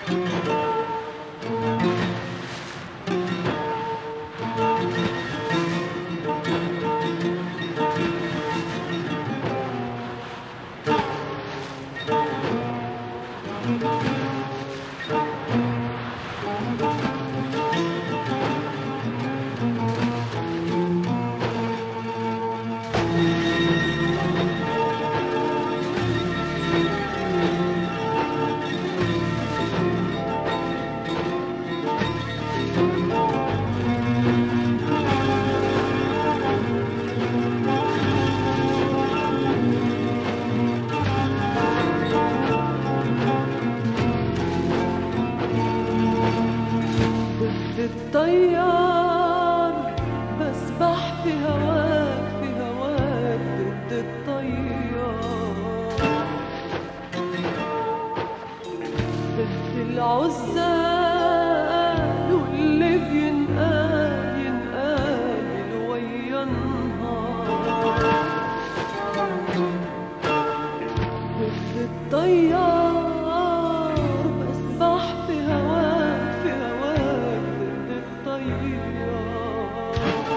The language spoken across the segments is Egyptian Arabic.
في الطيار بسبح في هواك في هواك ضد الطيار ضد العزال واللي بينقال ينقال ويا النهار ضد الطيار بسبح في هواك في هواك ضد الطيار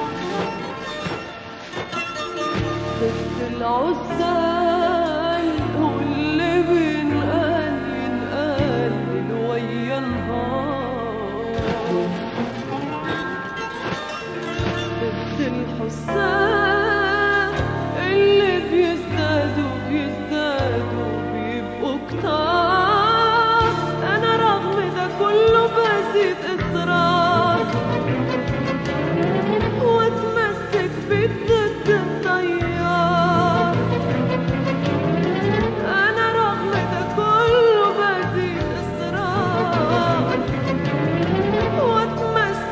ضد العزال واللي بينقال ينقال ويا النهار ضد الحسان اللي بيزدادوا بيزدادوا بيبقوا كتار انا رغم ده كله بزيد اصرار واتمسك بضد الطيار انا رغم ده كله بزيد اصرار واتمسك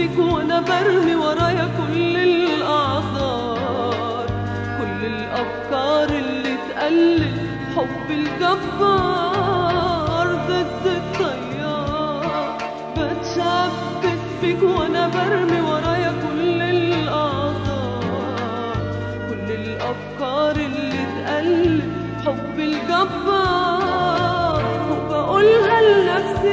فيك وانا برمي ورايا كل الاعذار كل الافكار اللي تقلد حب الجبار ضد التيار بتشبث فيك وانا برمي ورايا كل الاعذار كل الافكار اللي تقلد حب الجبار وبقولها لنفسي